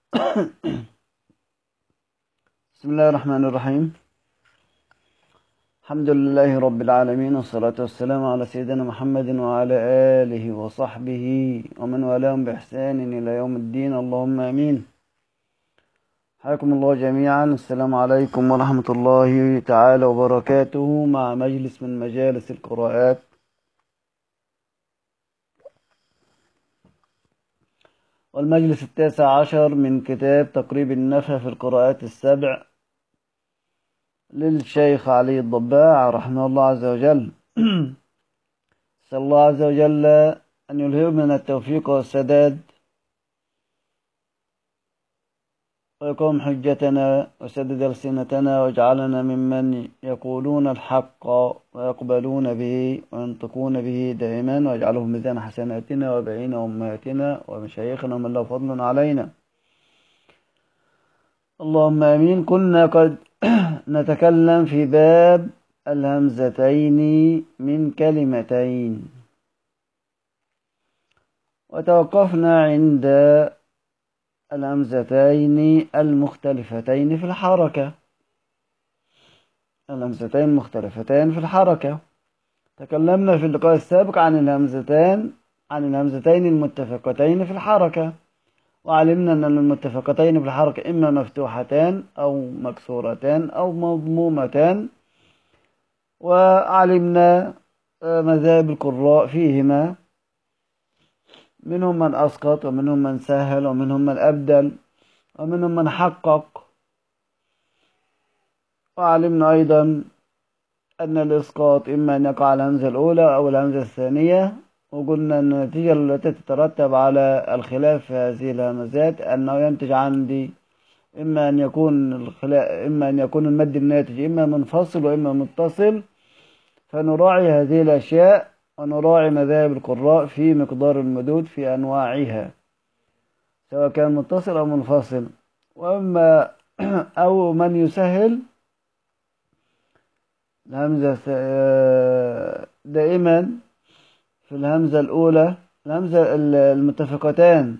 بسم الله الرحمن الرحيم الحمد لله رب العالمين والصلاة والسلام على سيدنا محمد وعلى آله وصحبه ومن والاهم بإحسان إلى يوم الدين اللهم آمين حياكم الله جميعا السلام عليكم ورحمة الله تعالى وبركاته مع مجلس من مجالس القراءات والمجلس التاسع عشر من كتاب تقريب النفع في القراءات السبع للشيخ علي الضباع رحمه الله عز وجل نسأل الله عز وجل أن يلهمنا التوفيق والسداد ويقوم حجتنا وسدد ألسنتنا واجعلنا ممن يقولون الحق ويقبلون به وينطقون به دائما واجعله ميزان حسناتنا وبعين أمهاتنا ومشايخنا ومن له فضل علينا اللهم آمين كنا قد نتكلم في باب الهمزتين من كلمتين وتوقفنا عند الهمزتين المختلفتين في الحركة الهمزتين المختلفتين في الحركة تكلمنا في اللقاء السابق عن الهمزتين عن الهمزتين المتفقتين في الحركة وعلمنا أن المتفقتين في الحركة إما مفتوحتان أو مكسورتان أو مضمومتان وعلمنا مذاهب القراء فيهما منهم من أسقط ومنهم من سهل ومنهم من أبدل ومنهم من حقق وعلمنا أيضا أن الإسقاط إما أن يقع على الهمزة الأولى أو الهمزة الثانية وقلنا أن النتيجة التي تترتب على الخلاف في هذه الهمزات أنه ينتج عندي إما أن يكون الخلاف إما أن يكون المد الناتج إما منفصل وإما متصل فنراعي هذه الأشياء ونراعي مذاهب القراء في مقدار المدود في أنواعها سواء كان متصل أو منفصل وأما أو من يسهل الهمزة دائما في الهمزة الأولى الهمزة المتفقتان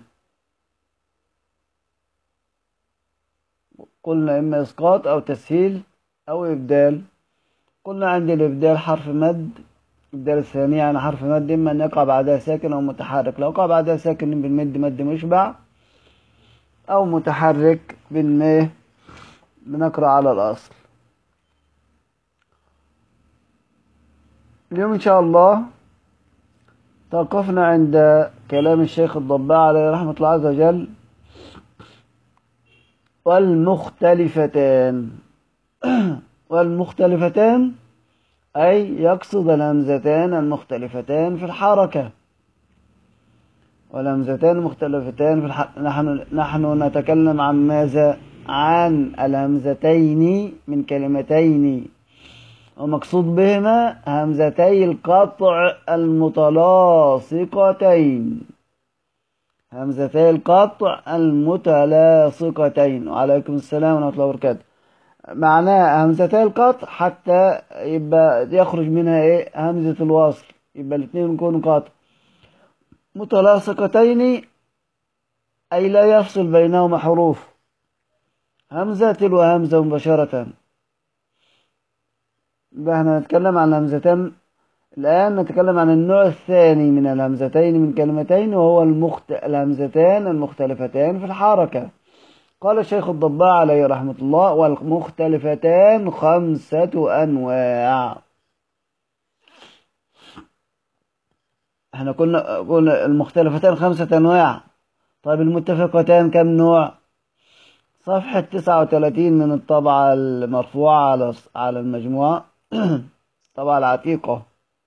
قلنا إما إسقاط أو تسهيل أو إبدال قلنا عندي الإبدال حرف مد الدال الثانية عن حرف مد إما أن يقع بعدها ساكن أو متحرك لو وقع بعدها ساكن بالمد مد مشبع أو متحرك بالميه بنقرأ على الأصل اليوم إن شاء الله توقفنا عند كلام الشيخ الضباع عليه رحمة الله عز وجل والمختلفتان والمختلفتان أي يقصد الهمزتان المختلفتان في الحركة والهمزتان المختلفتان في الح... نحن نحن نتكلم عن ماذا؟ عن الهمزتين من كلمتين ومقصود بهما همزتي القطع المتلاصقتين همزتي القطع المتلاصقتين وعليكم السلام ورحمة الله وبركاته معناه همزتي القطع حتى يبقى يخرج منها ايه همزة الوصل يبقى الاثنين يكونوا قطع متلاصقتين أي لا يفصل بينهما حروف همزة تلو همزة مباشرة يبقى احنا نتكلم عن الهمزتين الآن نتكلم عن النوع الثاني من الهمزتين من كلمتين وهو المخت... الهمزتان المختلفتان في الحركة قال الشيخ الضباع عليه رحمة الله والمختلفتان خمسة أنواع احنا قلنا قلنا المختلفتان خمسة أنواع طيب المتفقتان كم نوع صفحة تسعة وثلاثين من الطبعة المرفوعة على على المجموعة الطبعة العتيقة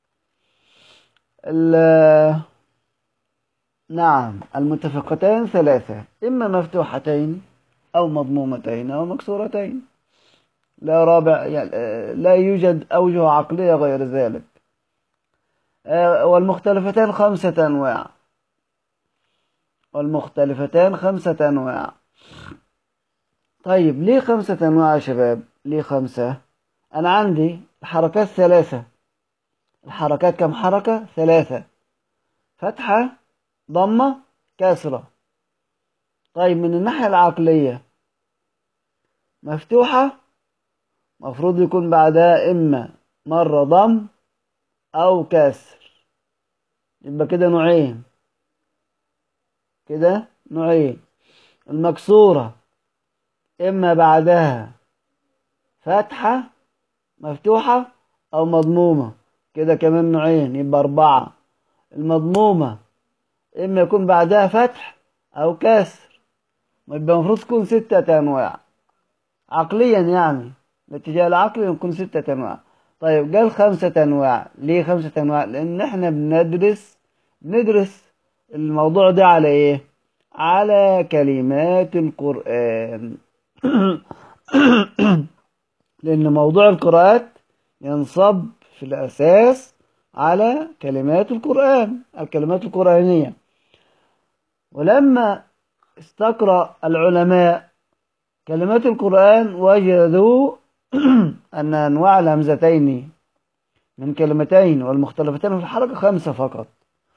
نعم المتفقتان ثلاثة إما مفتوحتين أو مضمومتين أو مكسورتين لا رابع يعني لا يوجد أوجه عقلية غير ذلك والمختلفتان خمسة أنواع والمختلفتان خمسة أنواع طيب ليه خمسة أنواع يا شباب ليه خمسة أنا عندي الحركات ثلاثة الحركات كم حركة ثلاثة فتحة ضمة كسرة طيب من الناحية العقلية مفتوحة مفروض يكون بعدها إما مرة ضم أو كسر يبقى كده نوعين كده نوعين المكسورة إما بعدها فتحة مفتوحة أو مضمومة كده كمان نوعين يبقى أربعة المضمومة إما يكون بعدها فتح أو كسر يبقى المفروض تكون ستة أنواع عقليا يعني الاتجاه العقلي يكون ستة أنواع طيب قال خمسة أنواع ليه خمسة أنواع لأن إحنا بندرس بندرس الموضوع ده على إيه على كلمات القرآن لأن موضوع القراءات ينصب في الأساس على كلمات القرآن الكلمات القرآنية ولما استقرأ العلماء كلمات القرآن وجدوا أن أنواع الهمزتين من كلمتين والمختلفتين في الحركة خمسة فقط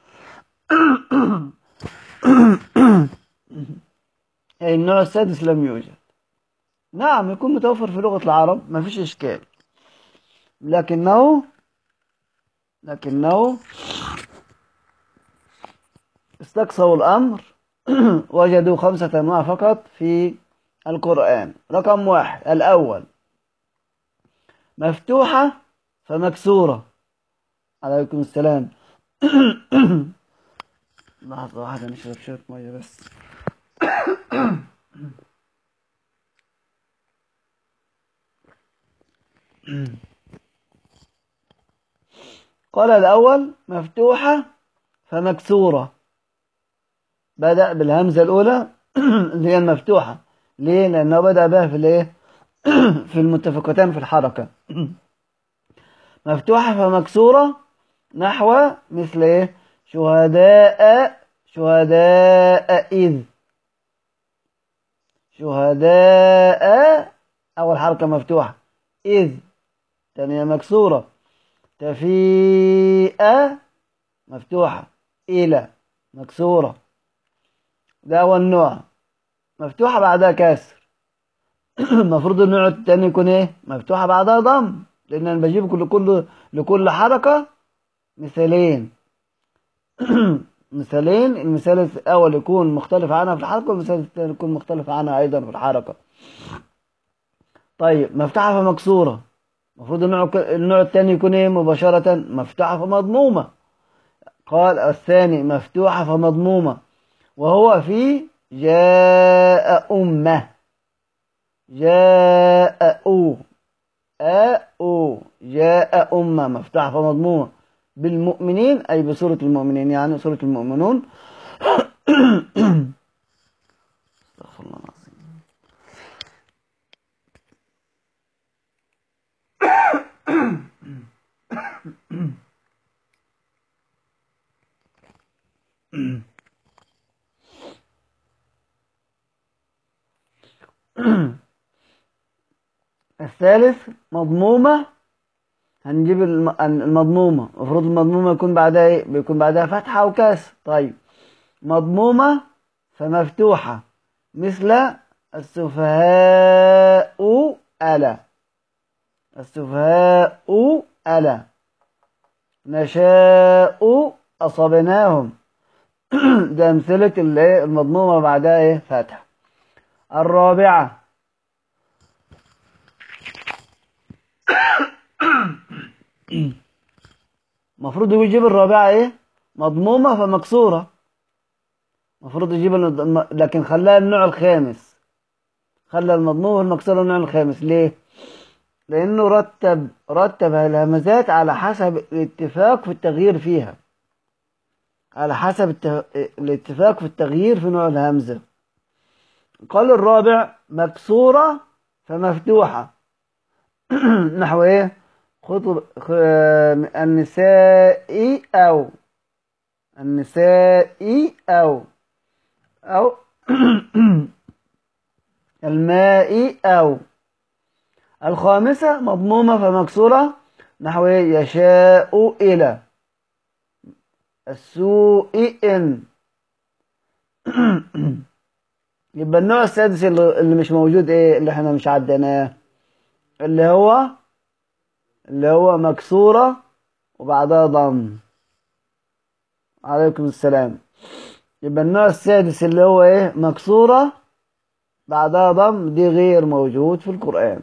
أي النوع السادس لم يوجد نعم يكون متوفر في لغة العرب ما فيش إشكال لكنه لكنه استقصوا الأمر وجدوا خمسة أنواع فقط في القرآن رقم واحد الأول مفتوحة فمكسورة عليكم السلام لحظة واحدة نشرب شوية مية بس قال الأول مفتوحة فمكسورة بدأ بالهمزة الأولى اللي هي المفتوحة ليه؟ لأنه بدأ بها في الإيه؟ في المتفقتان في الحركة مفتوحة فمكسورة نحو مثل إيه؟ شهداء شهداء إذ شهداء أول حركة مفتوحة إذ ثانية مكسورة تفيء مفتوحة إلى مكسورة ده أول نوع مفتوحة بعدها كسر المفروض النوع التاني يكون إيه مفتوحة بعدها ضم لأن أنا بجيب كل كل لكل حركة مثالين مثالين المثال الأول يكون مختلف عنها في الحركة والمثال الثاني يكون مختلف عنها أيضا في الحركة طيب مفتوحة فمكسورة المفروض النوع النوع الثاني يكون ايه مباشرة مفتوحة فمضمومة قال الثاني مفتوحة فمضمومة وهو في جاء أمة جاء أو أو جاء أمة مفتوحة فمضمومة بالمؤمنين أي بسورة المؤمنين يعني سورة المؤمنون استغفر الله العظيم الثالث مضمومة هنجيب المضمومة المفروض المضمومة يكون بعدها ايه بيكون بعدها فتحة وكسر طيب مضمومة فمفتوحة مثل السفهاء ألا السفهاء ألا نشاء أصبناهم ده أمثلة المضمومة بعدها إيه فتح الرابعة المفروض يجيب الرابعة إيه مضمومة فمكسورة المفروض يجيب لكن خلاها النوع الخامس خلى المضمومة والمكسورة النوع الخامس ليه لأنه رتب رتب الهمزات على حسب الاتفاق في التغيير فيها على حسب الاتفاق في التغيير في نوع الهمزة قال الرابع مكسورة فمفتوحة نحو ايه خطب النساء أو النساء أو أو الماء أو الخامسة مضمومة فمكسورة نحو يشاء إلى السوء إن يبقى النوع السادس اللي اللي مش موجود ايه اللي احنا مش عديناه اللي هو اللي هو مكسورة وبعدها ضم عليكم السلام يبقى النوع السادس اللي هو ايه مكسورة بعدها ضم دي غير موجود في القرآن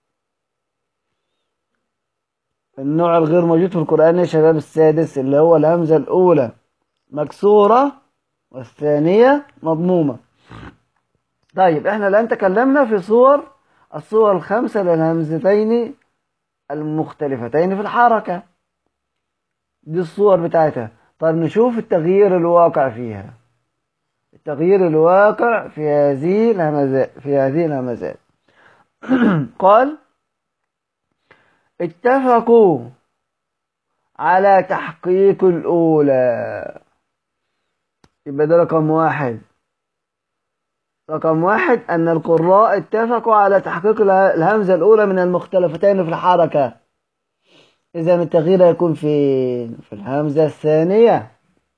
النوع الغير موجود في القرآن يا شباب السادس اللي هو الهمزة الأولى مكسورة والثانية مضمومة طيب احنا الآن تكلمنا في صور الصور الخمسة للهمزتين المختلفتين في الحركة دي الصور بتاعتها طيب نشوف التغيير الواقع فيها التغيير الواقع في هذه الهمزات في هذه الهمزات قال اتفقوا على تحقيق الأولى يبقى ده رقم واحد رقم واحد أن القراء اتفقوا على تحقيق اله- الهمزة الأولى من المختلفتين في الحركة إذا التغيير يكون فين؟ في الهمزة الثانية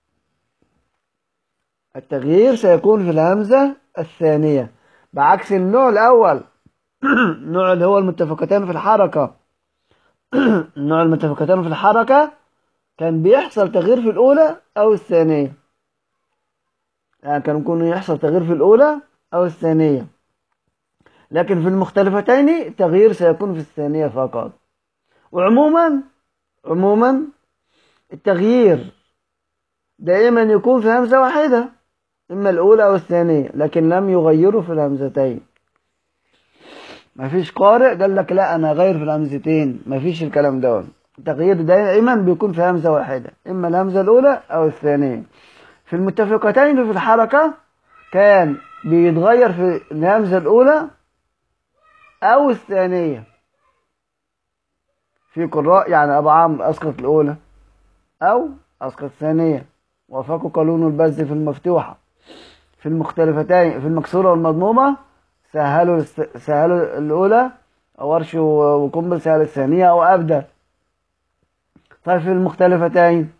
التغيير سيكون في الهمزة الثانية بعكس النوع الأول النوع اللي هو المتفقتان في الحركة النوع المتفقتان في الحركة كان بيحصل تغيير في الأولى أو الثانية يعني كان يكون يحصل تغيير في الأولى أو الثانية لكن في المختلفتين التغيير سيكون في الثانية فقط وعموما عموما التغيير دائما يكون في همزة واحدة إما الأولى أو الثانية لكن لم يغيروا في الهمزتين ما فيش قارئ قال لك لا أنا أغير في الهمزتين ما فيش الكلام ده التغيير دائما بيكون في همزة واحدة إما الهمزة الأولى أو الثانية في المتفقتين في الحركة كان بيتغير في الهمزة الأولى أو الثانية في قراء يعني أبو عمرو أسقط الأولى أو أسقط الثانية وافقوا قانون البز في المفتوحة في المختلفتين في المكسورة والمضمومة سهلوا الس- سهلوا الأولى أو ورش و- وقنبل سهل الثانية أو أبدل طيب في المختلفتين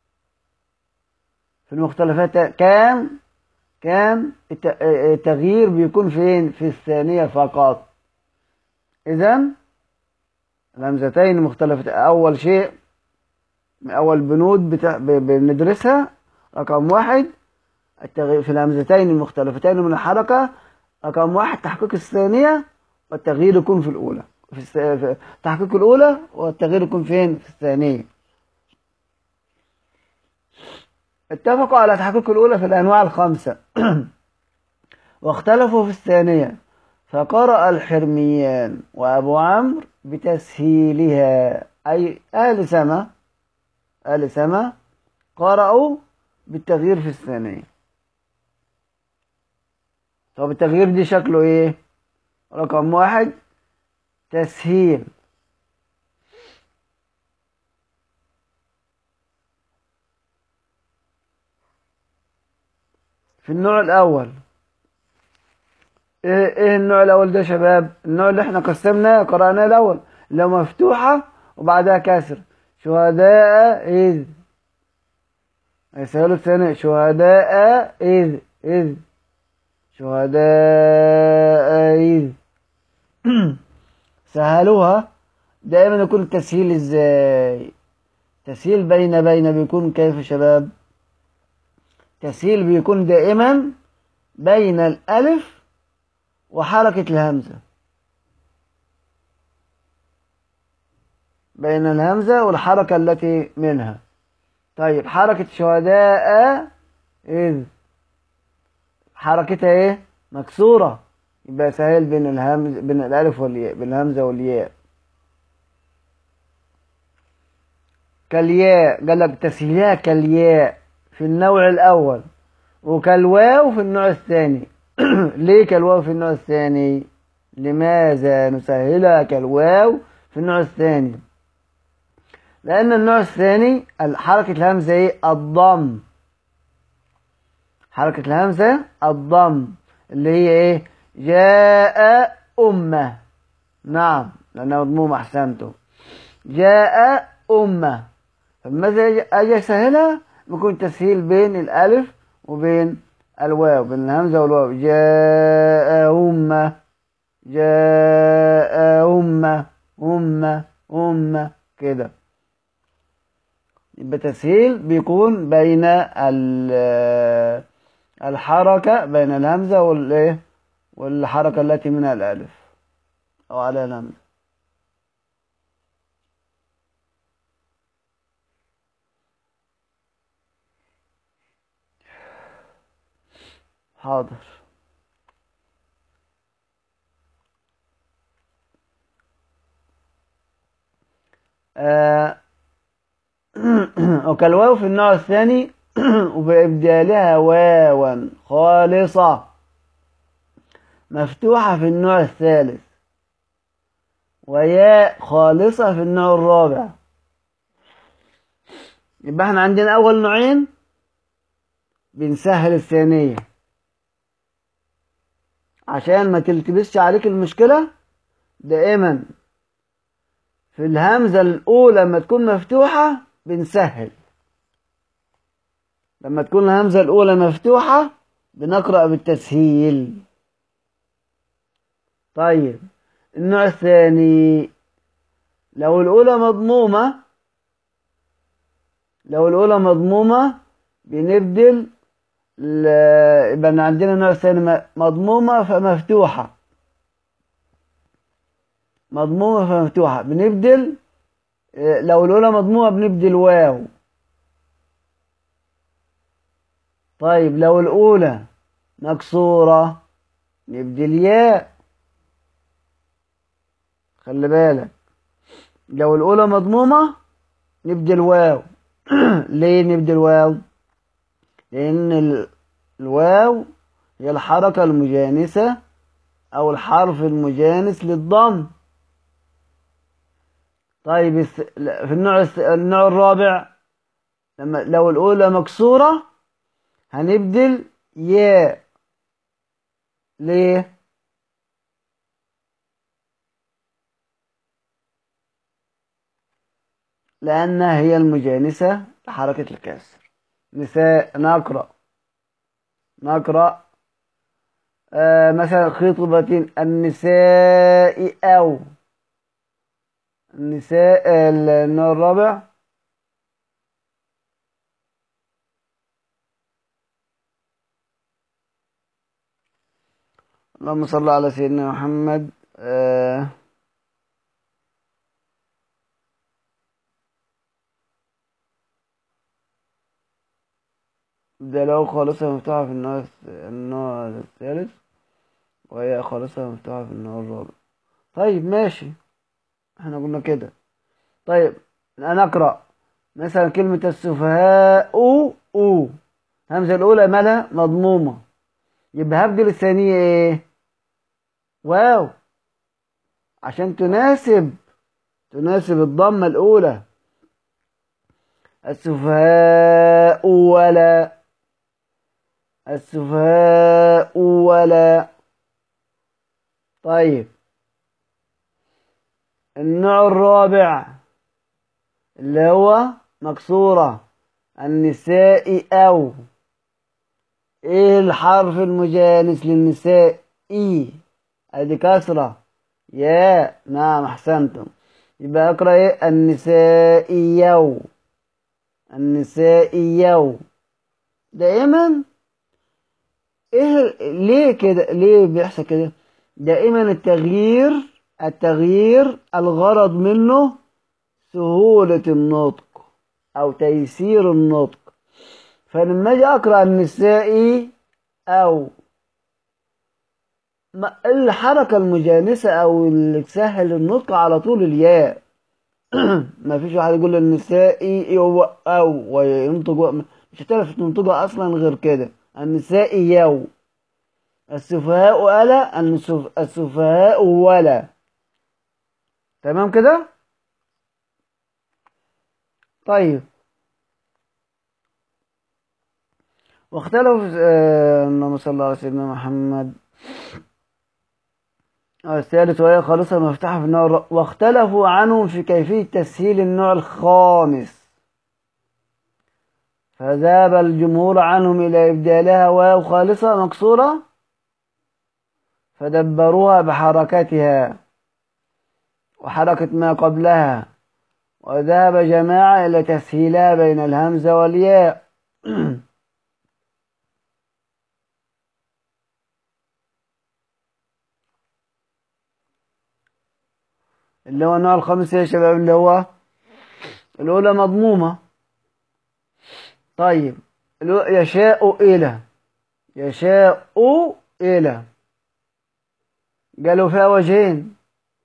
في المختلفات كان كان الت- التغيير بيكون فين في الثانية فقط إذا الهمزتين مختلفتين أول شيء من أول بنود بتا... ب... بندرسها رقم واحد التغيير في الهمزتين المختلفتين من الحركة رقم واحد تحقيق الثانية والتغيير يكون في الأولى في, الس... في تحقيق الأولى والتغيير يكون فين في الثانية اتفقوا على تحقيق الأولى في الأنواع الخمسة واختلفوا في الثانية فقرأ الحرميان وأبو عمرو بتسهيلها أي أهل سما أهل سما قرأوا بالتغيير في الثانية طب التغيير دي شكله ايه رقم واحد تسهيل في النوع الأول ايه ايه النوع الأول ده يا شباب النوع اللي احنا قسمناه قرأناه الأول لو مفتوحة وبعدها كسر شهداء إذ هيسألوا الثاني شهداء إذ إذ شهداء إذ سهلوها دائما يكون التسهيل ازاي تسهيل بين بين بيكون كيف يا شباب تسهيل بيكون دائما بين الألف وحركة الهمزة بين الهمزة والحركة التي منها طيب حركة شهداء إذ حركتها إيه مكسورة يبقى سهل بين الهمز بين الألف والياء بين الهمزة والياء كالياء قال لك تسهيلها كالياء في النوع الأول وكالواو في النوع الثاني ليه كالواو في النوع الثاني لماذا نسهلها كالواو في النوع الثاني لأن النوع الثاني حركة الهمزة إيه الضم حركة الهمزة الضم اللي هي إيه جاء أمة نعم لأنها مضمومة أحسنتم جاء أمة فماذا أجي أسهلها بيكون تسهيل بين الألف وبين الواو بين الهمزة والواو جاءهم جاءهم هم هم كده يبقى تسهيل بيكون بين الحركة بين الهمزة والايه والحركة التي منها الألف أو على الهمزة حاضر آه وكالواو في النوع الثاني وبإبدالها واوا خالصة مفتوحة في النوع الثالث وياء خالصة في النوع الرابع يبقى احنا عندنا أول نوعين بنسهل الثانية عشان ما تلتبسش عليك المشكلة دائما في الهمزة الأولى لما تكون مفتوحة بنسهل لما تكون الهمزة الأولى مفتوحة بنقرأ بالتسهيل طيب النوع الثاني لو الأولى مضمومة لو الأولى مضمومة بنبدل يبقى عندنا النوع الثاني مضمومة فمفتوحة مضمومة فمفتوحة بنبدل لو الأولى مضمومة بنبدل واو طيب لو الأولى مكسورة نبدل ياء خلي بالك لو الأولى مضمومة نبدل واو ليه نبدل واو لأن الواو هي الحركة المجانسة أو الحرف المجانس للضم طيب في النوع النوع الرابع لما لو الأولى مكسورة هنبدل ياء ليه لأنها هي المجانسة لحركة الكسر نساء نقرأ نقرأ آه مثلا خطبة النساء أو النساء النوع الرابع اللهم صل على سيدنا محمد آه ده لو خالصة مفتوحة في النوع النوع الثالث وهي خالصة مفتوحة في النوع الرابع طيب ماشي احنا قلنا كده طيب انا اقرا مثلا كلمه السفهاء او او همزه الاولى مالها مضمومه يبقى هبدل الثانيه ايه واو عشان تناسب تناسب الضمه الاولى السفهاء ولا السفهاء ولا طيب النوع الرابع اللي هو مكسورة النساء أو إيه الحرف المجانس للنساء إي أدي كسرة يا نعم أحسنتم يبقى أقرأ إيه النساء يو النساء يو دائما إيه ليه كده ليه بيحصل كده دائما التغيير التغيير الغرض منه سهولة النطق أو تيسير النطق فلما أجي أقرأ النسائي أو الحركة المجانسة أو اللي تسهل النطق على طول الياء ما فيش واحد يقول النسائي أو أو وينطق مش هتعرف تنطقها أصلا غير كده النسائي يو السفهاء ألا السفهاء ولا تمام كده طيب واختلفوا اللهم صل على سيدنا محمد الثالث وهي خالصة مفتوحة في النوع واختلفوا عنهم في كيفية تسهيل النوع الخامس فذهب الجمهور عنهم إلى إبدالها واو خالصة مكسورة فدبروها بحركتها وحركة ما قبلها وذهب جماعة إلى تسهيلها بين الهمزة والياء اللي هو النوع الخامس يا شباب اللي هو الأولى مضمومة طيب يشاء إلى يشاء إلى قالوا فيها وجهين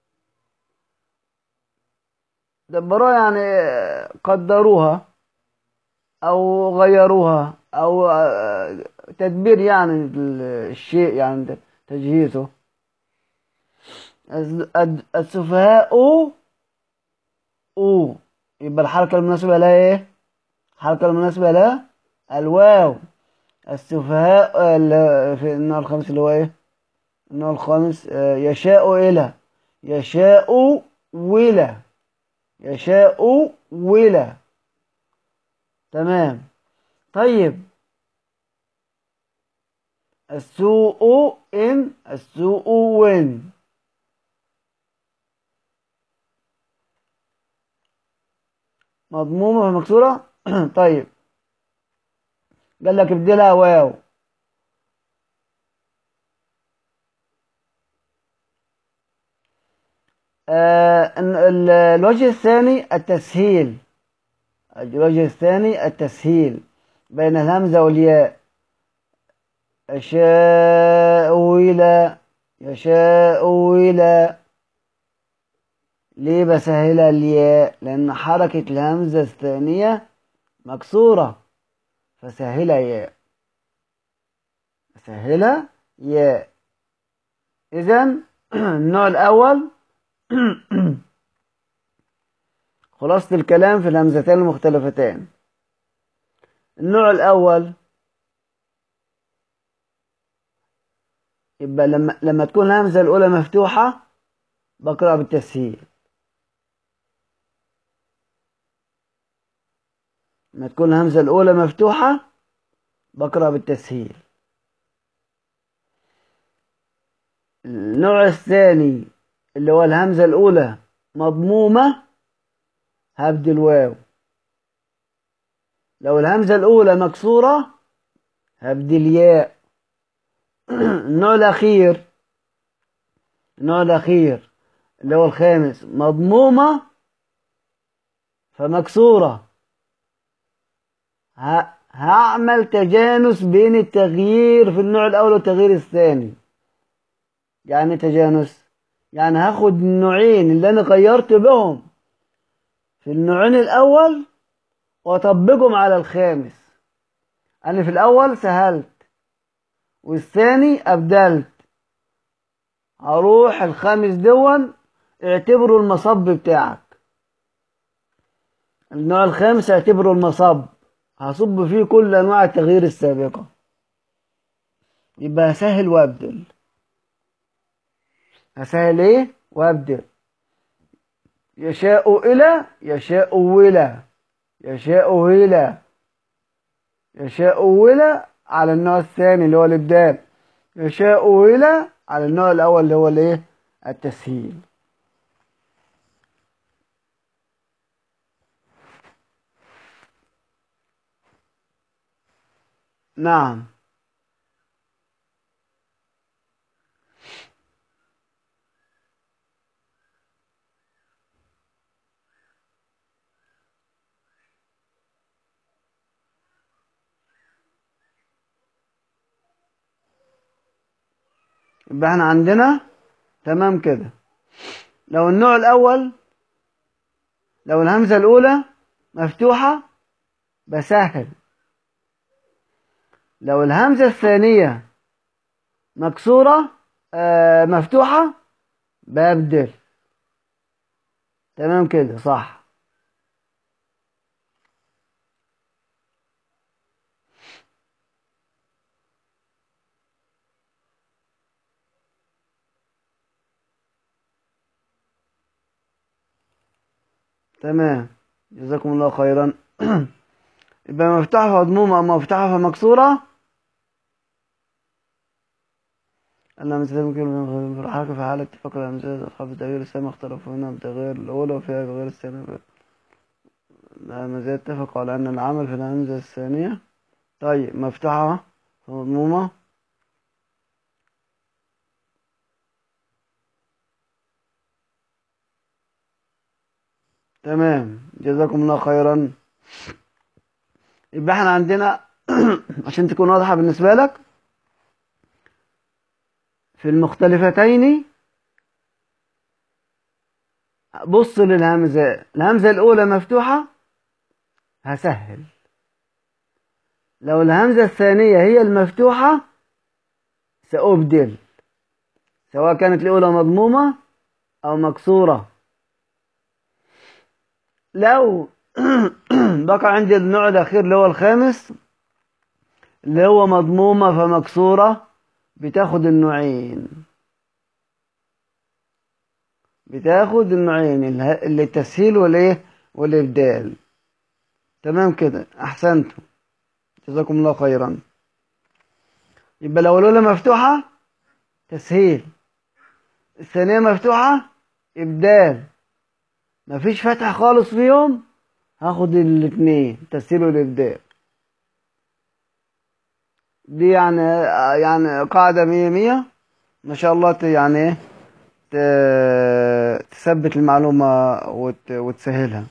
دبروها يعني قدروها أو غيروها أو تدبير يعني الشيء يعني تجهيزه السفهاء أو يبقى الحركة المناسبة لها إيه؟ الحركة المناسبة لها الواو السفهاء في النوع الخامس اللي هو إيه؟ النوع الخامس يشاء إلى يشاء ولا يشاء ولا تمام طيب السوء إن السوء وين مضمومة مكسورة طيب قال لك ابدلها واو آه الوجه الثاني التسهيل الوجه الثاني التسهيل بين الهمزة والياء يشاء إلى يشاء إلى ليه بسهلها الياء لأن حركة الهمزة الثانية مكسورة فسهلها ياء سهلها ياء إذا النوع الأول خلاصة الكلام في الهمزتين المختلفتين النوع الأول يبقى لما لما تكون الهمزة الأولى مفتوحة بقرأ بالتسهيل لما تكون الهمزة الأولى مفتوحة بقرأ بالتسهيل النوع الثاني اللي هو الهمزة الأولى مضمومة هبدل واو لو الهمزة الأولى مكسورة هبدل ياء النوع الأخير النوع الأخير اللي هو الخامس مضمومة فمكسورة هعمل تجانس بين التغيير في النوع الأول والتغيير الثاني يعني تجانس يعني هاخد النوعين اللي أنا غيرت بهم في النوعين الأول وأطبقهم على الخامس أنا في الأول سهلت والثاني أبدلت هروح الخامس دون اعتبره المصب بتاعك النوع الخامس اعتبره المصب هصب فيه كل أنواع التغيير السابقة يبقى هسهل وأبدل هسهل إيه وأبدل يشاء إلى يشاء ولا يشاء هلا يشاء ولا على النوع الثاني اللي هو الإبدال يشاء ولا على النوع الأول اللي هو الإيه التسهيل نعم يبقى احنا عندنا تمام كده لو النوع الأول لو الهمزة الأولى مفتوحة بسهل لو الهمزة الثانية مكسورة آه مفتوحة ببدل تمام كده صح تمام جزاكم الله خيرا يبقى مفتوحة فمضمومة أو مفتوحة فمكسورة أن مثل ممكن في الحركة في حالة اتفاق الأمثلة أصحاب التغيير السامي اختلفوا هنا بتغيير الأولى وفيها بغير الثانية ماذا اتفقوا على أن العمل في الهمزة الثانية طيب مفتوحة مضمومة تمام جزاكم الله خيرا يبقى احنا عندنا عشان تكون واضحة بالنسبة لك في المختلفتين بص للهمزة الهمزة الأولى مفتوحة هسهل لو الهمزة الثانية هي المفتوحة سأبدل سواء كانت الأولى مضمومة أو مكسورة لو بقى عندي النوع الأخير اللي هو الخامس اللي هو مضمومة فمكسورة بتاخد النوعين بتاخد النوعين اللي التسهيل والايه والابدال تمام كده احسنتم جزاكم الله خيرا يبقى لو الاولى مفتوحه تسهيل الثانيه مفتوحه ابدال مفيش فتح خالص فيهم هاخد الاثنين تسهيل والابدال دي يعني يعني قاعدة مية مية ما شاء الله يعني تثبت المعلومة وت وتسهلها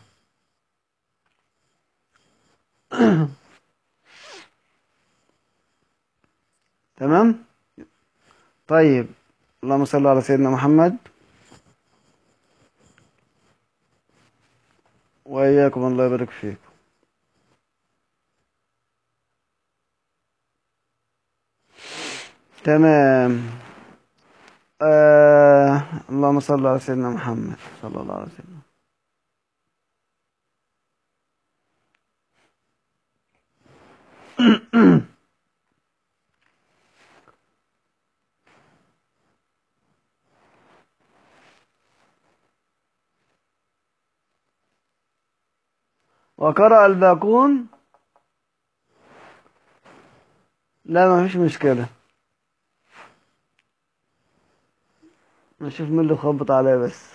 تمام طيب اللهم صل على سيدنا محمد وإياكم الله يبارك فيكم تمام آه اللهم صل على سيدنا محمد صلى الله عليه وسلم وقرأ الباقون لا ما فيش مشكلة نشوف مين اللي خبط عليا بس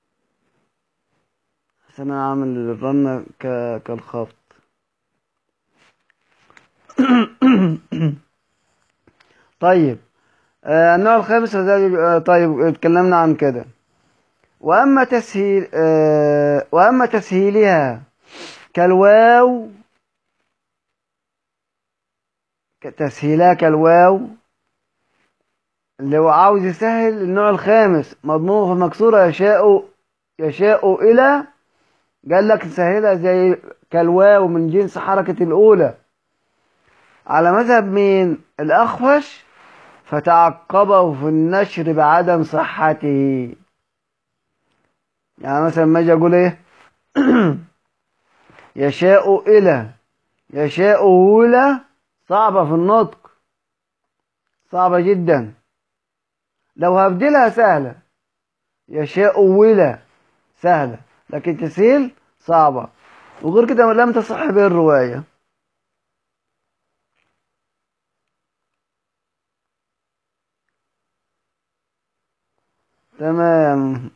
عشان انا عامل الرنة ك... كالخبط طيب آه النوع الخامس آه طيب اتكلمنا عن كده واما تسهيل آه واما تسهيلها كالواو تسهيلها كالواو اللي هو عاوز يسهل النوع الخامس مضمومة في مكسورة يشاء يشاء إلى قال لك تسهلها زي كالواو من جنس حركة الأولى على مذهب مين الأخفش فتعقبه في النشر بعدم صحته يعني مثلا ما اجي اقول ايه يشاء إلى يشاء أولى صعبة في النطق صعبة جدا لو هبدلها سهلة يشاء ولا سهلة لكن تسهيل صعبة وغير كده لم تصح به الرواية تمام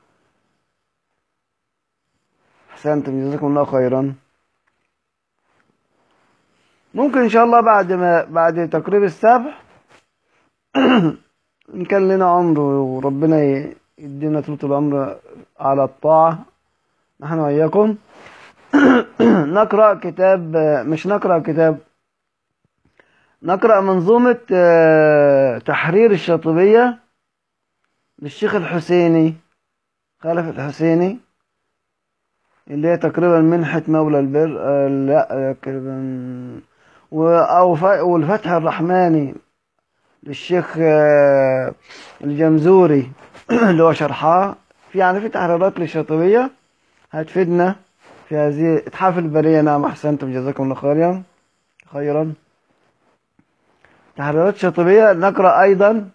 احسنتم جزاكم الله خيرا ممكن ان شاء الله بعد ما بعد تقريب السبع إن كان لنا عمر وربنا يدينا طول العمر على الطاعة نحن وإياكم نقرأ كتاب مش نقرأ كتاب نقرأ منظومة تحرير الشاطبية للشيخ الحسيني خلف الحسيني اللي هي تقريبا منحة مولى البر لا تقريبا والفتح الرحماني للشيخ الجمزوري اللي هو شرحها في يعني في تحريرات للشاطبية هتفيدنا في هذه اتحاف البرية نعم أحسنتم جزاكم الله خيرا خيرا تحريرات شاطبية نقرأ أيضا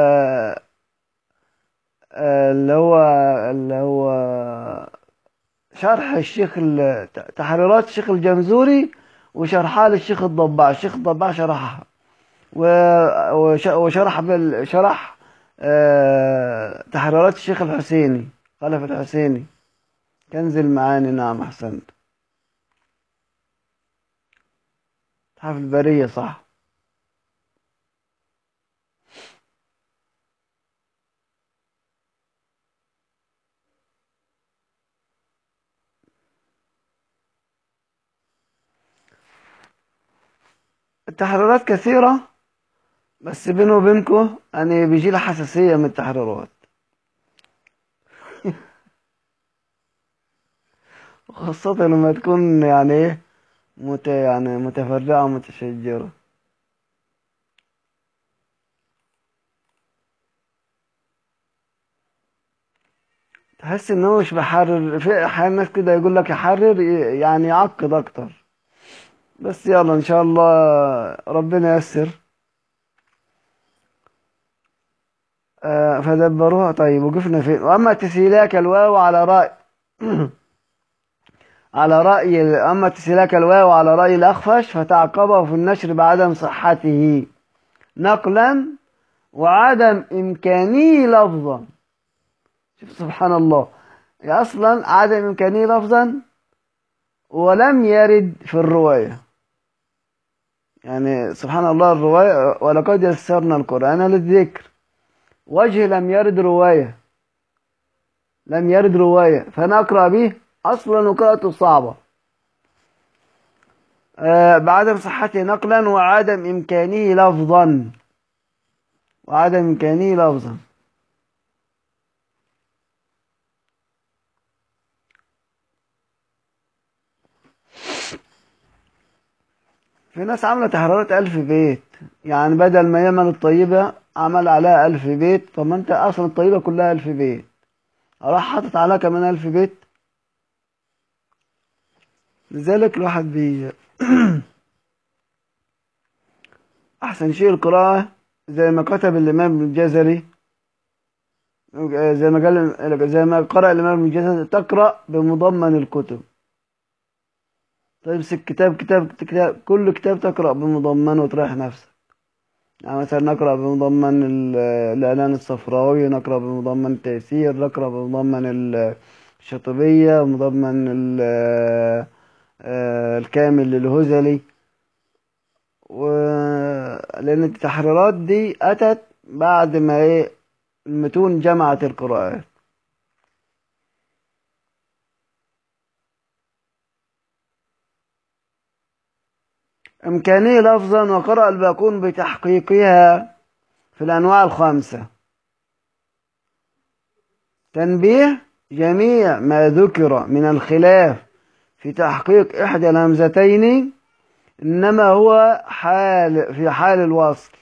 اللي هو اللي هو شرح الشيخ ال- تحريرات الشيخ الجمزوري وشرحها للشيخ الضباع الشيخ الضباع شرحها و- وش- وشرح بال... شرح آه، تحريرات الشيخ الحسيني خلف الحسيني كنز المعاني نعم أحسنت تحف البرية صح التحريرات كثيرة بس بيني وبينكم أنا بيجي لي حساسية من التحريرات خاصة لما تكون يعني إيه مت يعني متفرعة ومتشجرة تحس إن هو مش بحرر في أحيانا ناس كده يقول لك يحرر ي- يعني يعقد أكتر بس يلا إن شاء الله ربنا ييسر آه، فدبروها طيب وقفنا فين وأما تسهيلاك الواو على رأي على رأي ال- أما تسهيلاك الواو على رأي الأخفش فتعقبه في النشر بعدم صحته نقلا وعدم إمكانه لفظا شوف سبحان الله هي أصلا عدم إمكانه لفظا ولم يرد في الرواية يعني سبحان الله الرواية ولقد يسرنا القرآن للذكر وجه لم يرد رواية لم يرد رواية فنقرأ به أصلا قراءته صعبة آه بعدم صحته نقلا وعدم إمكانه لفظا وعدم إمكانه لفظا في ناس عاملة تحريرات ألف بيت يعني بدل ما يعمل الطيبة عمل عليها ألف بيت طب ما أنت أصلا الطيبة كلها ألف بيت راح حاطط عليها كمان ألف بيت لذلك الواحد بي أحسن شيء القراءة زي ما كتب الإمام الجزري زي ما قال زي ما قرأ الإمام الجزري تقرأ بمضمن الكتب تمسك كتاب كتاب كتاب كل كتاب تقرأ بمضمنه وتريح نفسك يعني مثلا نقرأ بمضمن ال- الإعلان الصفراوي نقرأ بمضمن التيسير نقرأ بمضمن ال- الشاطبية مضمن ال- آه، الكامل للهزلي و... لأن التحريرات دي أتت بعد ما إيه المتون جمعت القراءات إمكانية لفظا وقرأ الباقون بتحقيقها في الأنواع الخمسة تنبيه جميع ما ذكر من الخلاف في تحقيق إحدى الهمزتين إنما هو حال في حال الوصل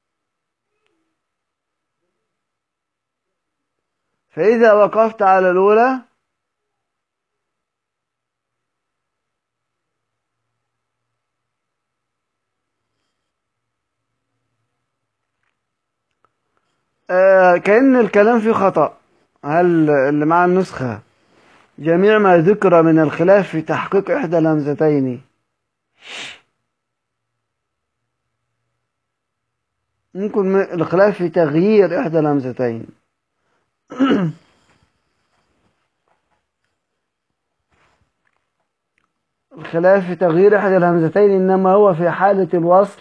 فإذا وقفت على الأولى آه كأن الكلام فيه خطأ هل اللي مع النسخة جميع ما ذكر من الخلاف في تحقيق إحدى الهمزتين ممكن م- الخلاف في تغيير إحدى الهمزتين الخلاف في تغيير إحدى الهمزتين إنما هو في حالة الوصل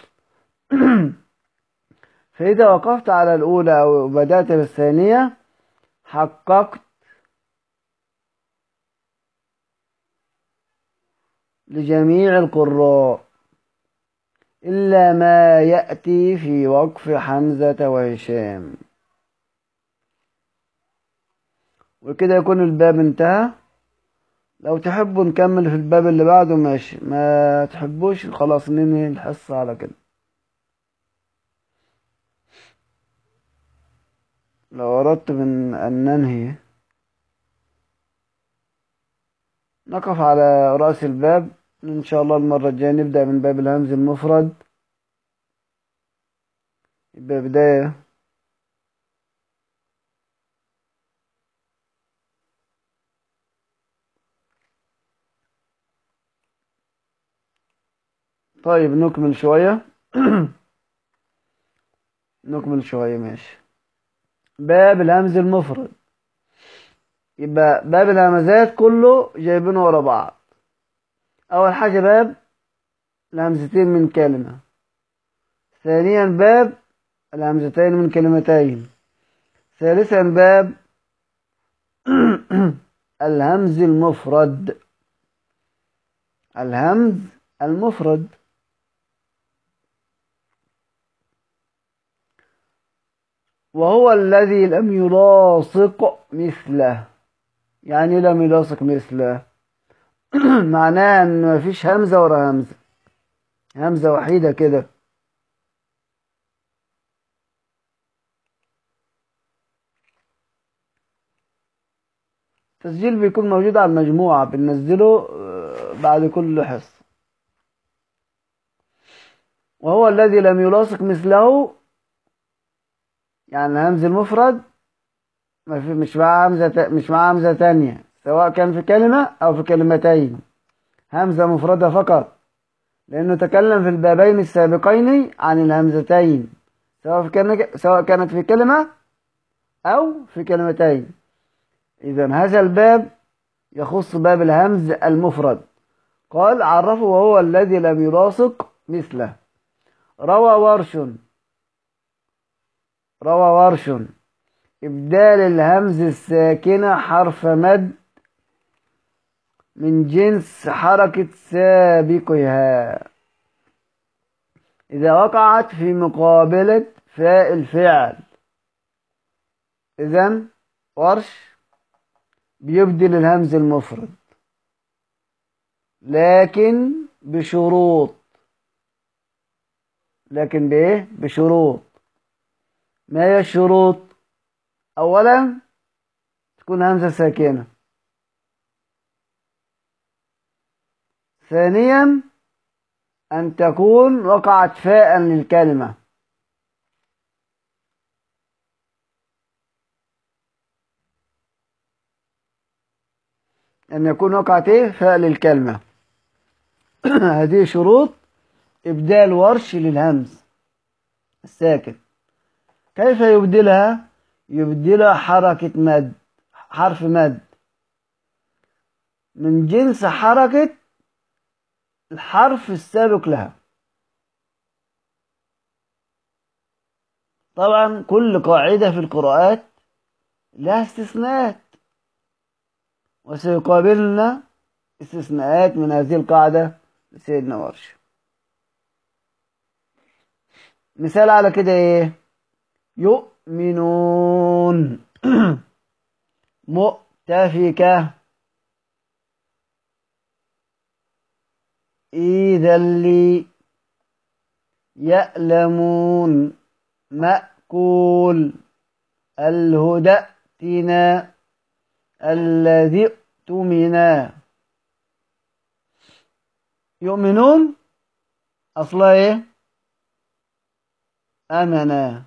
فإذا وقفت على الأولى أو بدأت بالثانية حققت لجميع القراء إلا ما يأتي في وقف حمزة وهشام وكده يكون الباب انتهى لو تحبوا نكمل في الباب اللي بعده ماشي ما تحبوش خلاص ننهي الحصة على كده لو أردت من أن ننهي نقف على رأس الباب إن شاء الله المرة الجاية نبدأ من باب الهمز المفرد يبقى بداية طيب نكمل شوية نكمل شوية ماشي باب الهمز المفرد يبقى باب الهمزات كله جايبينه ورا بعض أول حاجة باب الهمزتين من كلمة ثانيا باب الهمزتين من كلمتين ثالثا باب الهمز المفرد الهمز المفرد وهو الذي لم يلاصق مثله يعني لم يلاصق مثله معناه ان مفيش همزة ورا همزة همزة وحيدة كده التسجيل بيكون موجود على المجموعة بننزله بعد كل حصة وهو الذي لم يلاصق مثله يعني الهمز المفرد ما في مش مع همزة مش مع همزة تانية سواء كان في كلمة أو في كلمتين همزة مفردة فقط لأنه تكلم في البابين السابقين عن الهمزتين سواء في كان سواء كانت في كلمة أو في كلمتين إذا هذا الباب يخص باب الهمز المفرد قال عرفه وهو الذي لم يلاصق مثله روى ورش روى ورش إبدال الهمز الساكنة حرف مد من جنس حركة سابقها إذا وقعت في مقابلة فاء الفعل إذا ورش بيبدل الهمز المفرد لكن بشروط لكن بإيه؟ بشروط ما هي الشروط؟ أولا تكون همزة ساكنة ثانيا أن تكون وقعت فاء للكلمة أن يكون وقعت إيه فاء للكلمة هذه شروط إبدال ورش للهمز الساكن كيف يبدلها يبدلها حركة مد حرف مد من جنس حركة الحرف السابق لها طبعا كل قاعدة في القراءات لها استثناءات وسيقابلنا استثناءات من هذه القاعدة لسيدنا ورش مثال على كده ايه يؤمنون مؤتفكة إذا لي يألمون مأكول الهدأتنا الذي اؤتمنا يؤمنون أصلا إيه أمنا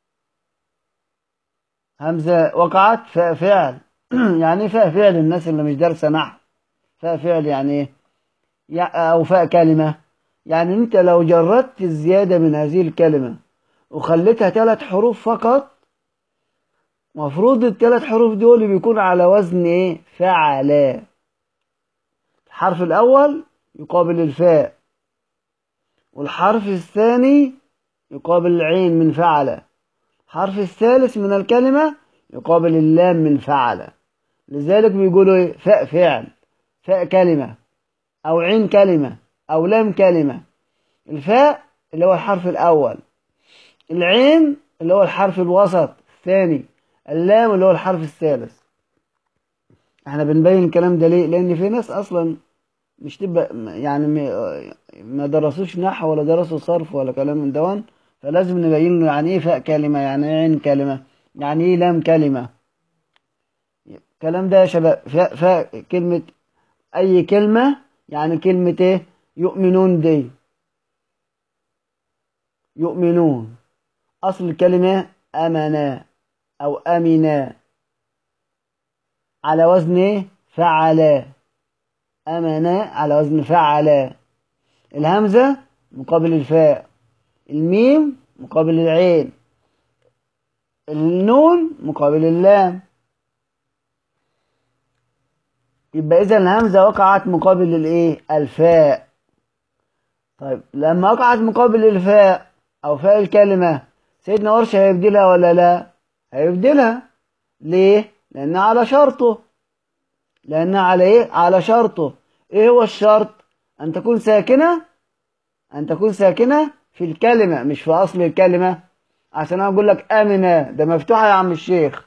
همزة وقعت فاء فعل يعني فاء فعل الناس اللي مش دارسة نحو فاء فعل يعني إيه أو فاء كلمة يعني أنت لو جردت الزيادة من هذه الكلمة وخليتها ثلاث حروف فقط مفروض الثلاث حروف دول بيكون على وزن ايه فعلا الحرف الاول يقابل الفاء والحرف الثاني يقابل العين من فعل الحرف الثالث من الكلمة يقابل اللام من فعل لذلك بيقولوا ايه فاء فعل فاء كلمة او عين كلمة او لام كلمة الفاء اللي هو الحرف الاول العين اللي هو الحرف الوسط الثاني اللام اللي هو الحرف الثالث احنا بنبين الكلام ده ليه لان في ناس اصلا مش تبقى يعني ما درسوش نحو ولا درسوا صرف ولا كلام من دون فلازم نبين له يعني ايه فاء كلمه يعني ايه عين كلمه يعني ايه لام كلمه الكلام ده يا شباب فاء فاء كلمه اي كلمه يعني كلمه ايه يؤمنون دي يؤمنون اصل الكلمه امنا أو أمنا على وزن فعلا أمنا على وزن فعلا الهمزة مقابل الفاء الميم مقابل العين النون مقابل اللام يبقى إذا الهمزة وقعت مقابل الإيه؟ الفاء طيب لما وقعت مقابل الفاء أو فاء الكلمة سيدنا ورش هيبدلها ولا لا؟ هيبدلها ليه؟ لأنها على شرطه لأنها على إيه؟ على شرطه إيه هو الشرط؟ أن تكون ساكنة أن تكون ساكنة في الكلمة مش في أصل الكلمة عشان أنا أقول لك آمنة ده مفتوحة يا عم الشيخ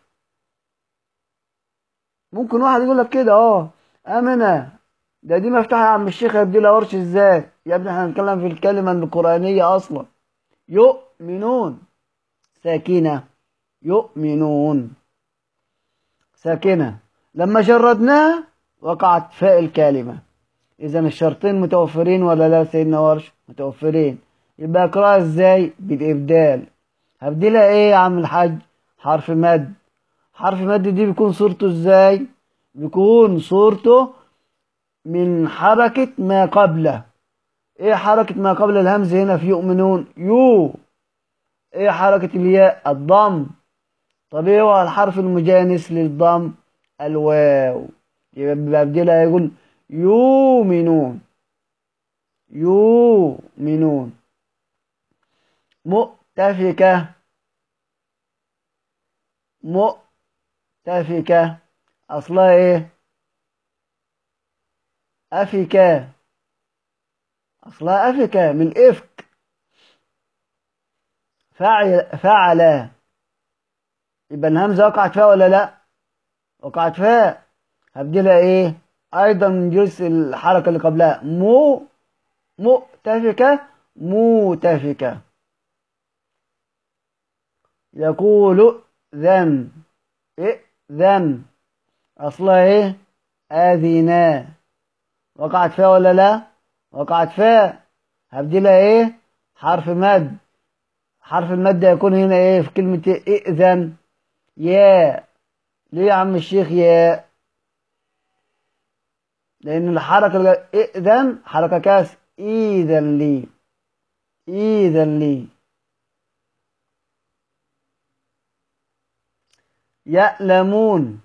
ممكن واحد يقول لك كده اه آمنة ده دي مفتوحة يا عم الشيخ هيبدي لها ورش ازاي يا ابني احنا هنتكلم في الكلمة القرآنية أصلا يؤمنون ساكنة يؤمنون ساكنة لما جردناها وقعت فاء الكلمة إذا الشرطين متوفرين ولا لا سيدنا ورش متوفرين يبقى أقرأها ازاي بالإبدال هبدلها ايه يا عم الحاج حرف مد حرف مد دي بيكون صورته ازاي بيكون صورته من حركة ما قبله ايه حركة ما قبل الهمز هنا في يؤمنون يو ايه حركة الياء الضم طب ايه هو الحرف المجانس للضم الواو يبقى ببدلها يقول يؤمنون يؤمنون مؤتفكة مؤتفكة أصلها إيه؟ أفكة أصلها أفكة من الإفك فعل فعل يبقى الهمزة وقعت فيها ولا لا؟ وقعت فيها هبدلها إيه؟ أيضا من جنس الحركة اللي قبلها مو مؤتفكة موتفكة يقول ذن ائذن أصلها إيه آذنا وقعت فيها ولا لا وقعت فيها هبدلها إيه حرف مد حرف المد يكون هنا إيه في كلمة ائذن يا ليه يا عم الشيخ يا لأن الحركة ائذن حركة كاس إذن لي إذن لي يألمون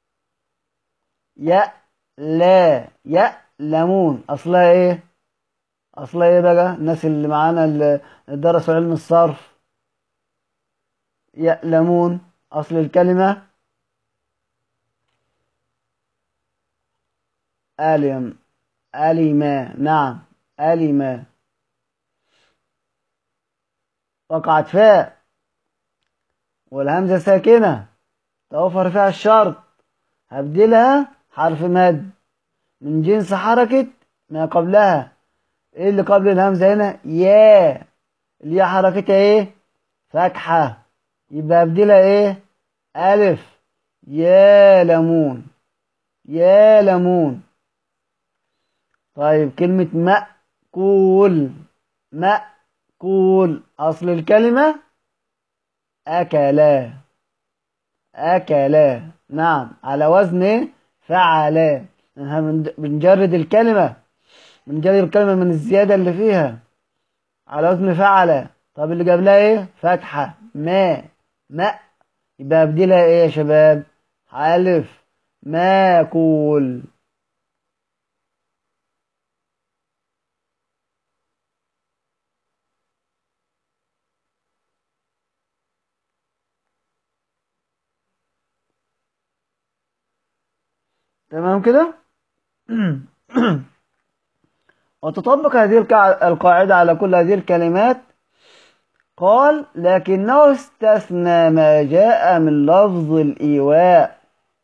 يألا يألمون أصلها إيه؟ أصلها إيه بقى؟ الناس اللي معانا اللي درسوا علم الصرف يألمون أصل الكلمة ألم ألما نعم ألما وقعت فاء والهمزة ساكنة توفر فيها الشرط هبدلها حرف مد من جنس حركة ما قبلها ايه اللي قبل الهمزة هنا يا اللي هي حركتها ايه فتحة يبقى ابدلها ايه ألف يا لمون يا لمون طيب كلمة مأكول مأكول أصل الكلمة أكلا أكلا نعم على وزن فعلا بنجرد الكلمة بنجرد الكلمة من الزيادة اللي فيها على وزن فعلا طب اللي جاب لها ايه فتحة ما ما يبقى ابدلها ايه يا شباب ألف ماكول تمام كده وتطبق هذه القاعدة على كل هذه الكلمات قال لكنه استثنى ما جاء من لفظ الإيواء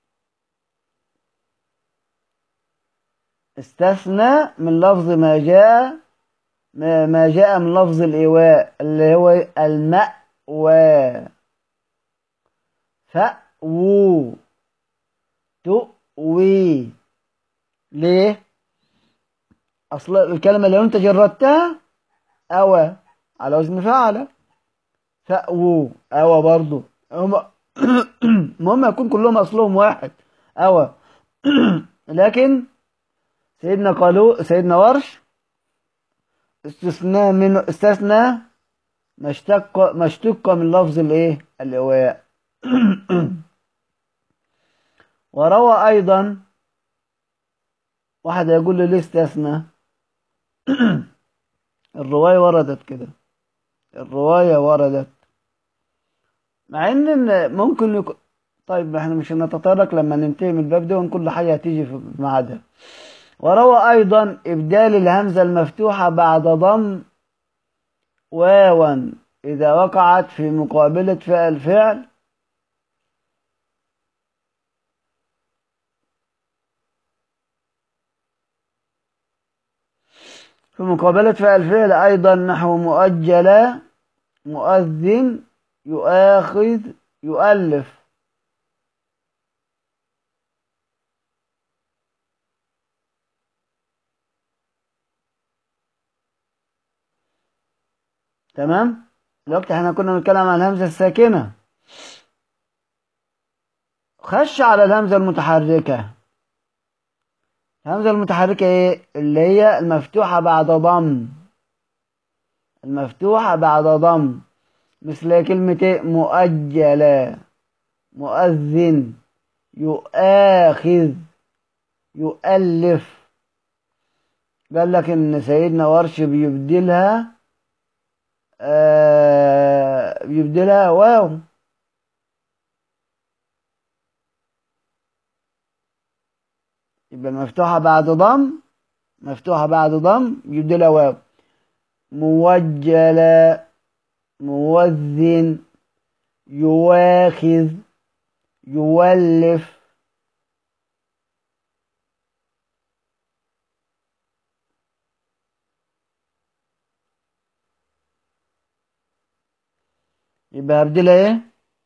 استثنى من لفظ ما جاء ما جاء من لفظ الإيواء اللي هو المأوى فأووا تؤوي ليه أصل الكلمة لو أنت جردتها أوى على وزن فعل فأووا أوى برضو المهم يكون كلهم أصلهم واحد أوى لكن سيدنا قالوا سيدنا ورش استثناء منه استثنى ما اشتق ما اشتق من لفظ الايه اللواء وروى ايضا واحد يقول لي ليه استثنى الرواية وردت كده الرواية وردت مع ان ممكن يكون طيب احنا مش هنتطرق لما ننتهي من الباب ده كل حاجة هتيجي في ميعادها وروى ايضا ابدال الهمزة المفتوحة بعد ضم واوا اذا وقعت في مقابلة فعل فعل في مقابلة فعل فعل أيضا نحو مؤجلة مؤذن يؤاخذ يؤلف تمام دلوقتي احنا كنا بنتكلم عن الهمزة الساكنة خش على الهمزة المتحركة الهمزة المتحركة ايه اللي هي المفتوحة بعد ضم المفتوحة بعد ضم مثل كلمة ايه مؤجلة مؤذن يؤاخذ يؤلف قال لك ان سيدنا ورش بيبدلها آه بيبدلها واو يبقى المفتوحة بعد ضم مفتوحة بعد ضم يبدلها واو موجلة موذن يواخذ يولف يبقى هبدلها ايه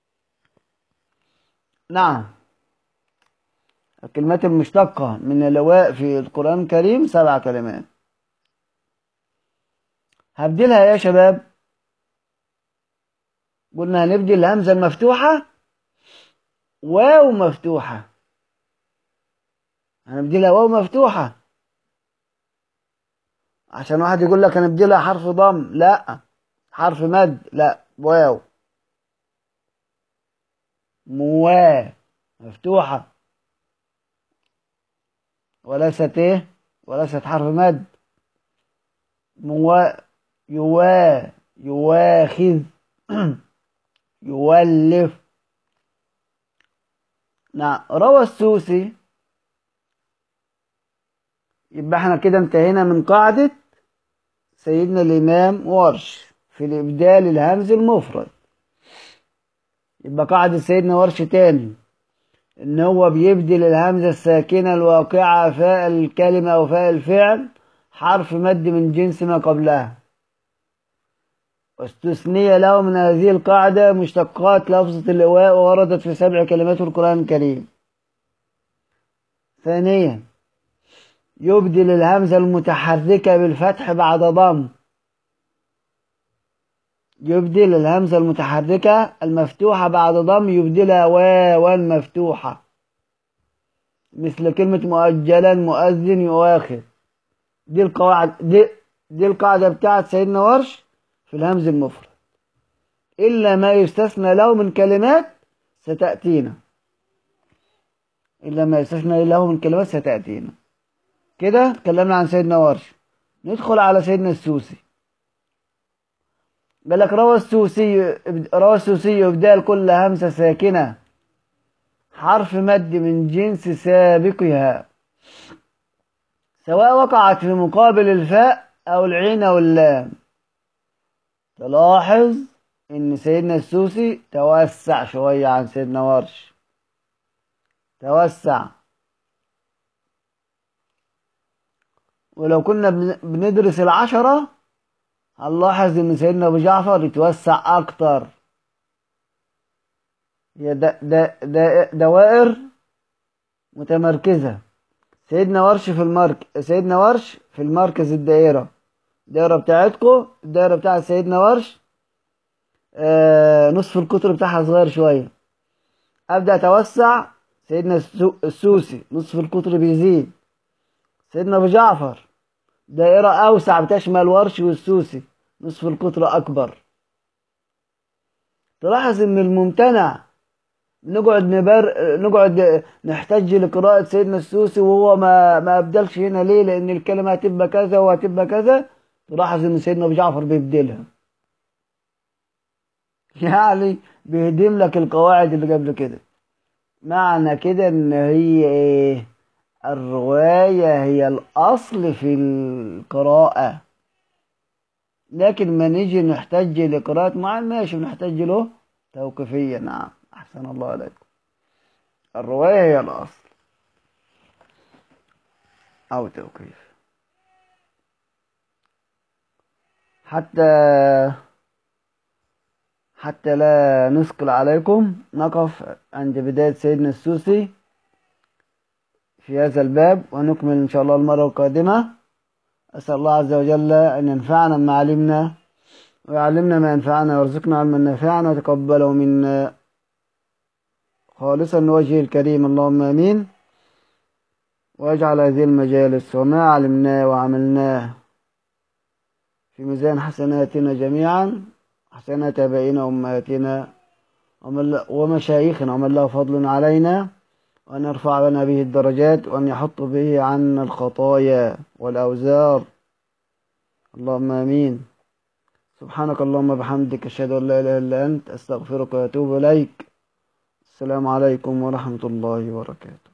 نعم الكلمات المشتقة من اللواء في القرآن الكريم سبع كلمات هبدلها يا شباب قلنا هنبدل الهمزة المفتوحة واو مفتوحة هنبدلها واو مفتوحة عشان واحد يقول لك هنبدلها حرف ضم لا حرف مد لا واو موا مفتوحة وليست ايه وليست حرف مد موا يوا يواخذ يولف نعم روى السوسي يبقى احنا كده انتهينا من قاعدة سيدنا الإمام ورش في الإبدال الهمز المفرد يبقى قاعدة سيدنا ورش تاني إن هو بيبدل الهمزة الساكنة الواقعة فاء الكلمة أو فاء الفعل حرف مد من جنس ما قبلها واستثني له من هذه القاعدة مشتقات لفظة اللواء ووردت في سبع كلمات في القرآن الكريم ثانيا يبدل الهمزة المتحركة بالفتح بعد ضم يبدل الهمزة المتحركة المفتوحة بعد ضم يبدلها واوا مفتوحة مثل كلمة مؤجلا مؤذن يؤاخذ دي القواعد دي, دي القاعدة بتاعت سيدنا ورش في الهمز المفرد إلا ما يستثنى له من كلمات ستأتينا إلا ما يستثنى له من كلمات ستأتينا كده اتكلمنا عن سيدنا ورش ندخل على سيدنا السوسي قال لك روى السوسي روى السوسي إبدال كل همزة ساكنة حرف مد من جنس سابقها سواء وقعت في مقابل الفاء أو العين أو اللام تلاحظ إن سيدنا السوسي توسع شوية عن سيدنا ورش توسع ولو كنا بندرس العشرة هنلاحظ إن سيدنا أبو جعفر يتوسع أكتر هي دا دا دا دوائر متمركزة سيدنا ورش في المرك سيدنا ورش في المركز الدائرة الدائرة بتاعتكم الدائرة بتاعت سيدنا ورش آه نصف القطر بتاعها صغير شوية أبدأ أتوسع سيدنا السوسي نصف القطر بيزيد سيدنا أبو جعفر دائرة أوسع بتشمل ورش والسوسي نصف القطر أكبر تلاحظ إن الممتنع نقعد نبر نقعد نحتج لقراءة سيدنا السوسي وهو ما ما أبدلش هنا ليه؟ لأن الكلمة هتبقى كذا وهتبقى كذا تلاحظ إن سيدنا أبو جعفر بيبدلها يعني بيهدم لك القواعد اللي قبل كده معنى كده إن هي إيه؟ الرواية هي الأصل في القراءة لكن ما نيجي نحتج لقراءة معين ماشي بنحتج له توقيفيا نعم أحسن الله عليكم الرواية هي الأصل أو توقيف حتى حتى لا نثقل عليكم نقف عند بداية سيدنا السوسي في هذا الباب ونكمل إن شاء الله المرة القادمة أسأل الله عز وجل أن ينفعنا بما علمنا ويعلمنا ما ينفعنا ويرزقنا علما نافعا ويتقبله منا خالصا لوجهه الكريم اللهم آمين واجعل هذه المجالس وما علمناه وعملناه في ميزان حسناتنا جميعا حسنات آبائنا وأمهاتنا ومشايخنا ومن له فضل علينا وأن يرفع لنا به الدرجات وأن يحط به عنا الخطايا والأوزار اللهم آمين سبحانك اللهم بحمدك أشهد أن لا إله إلا أنت أستغفرك وأتوب إليك السلام عليكم ورحمة الله وبركاته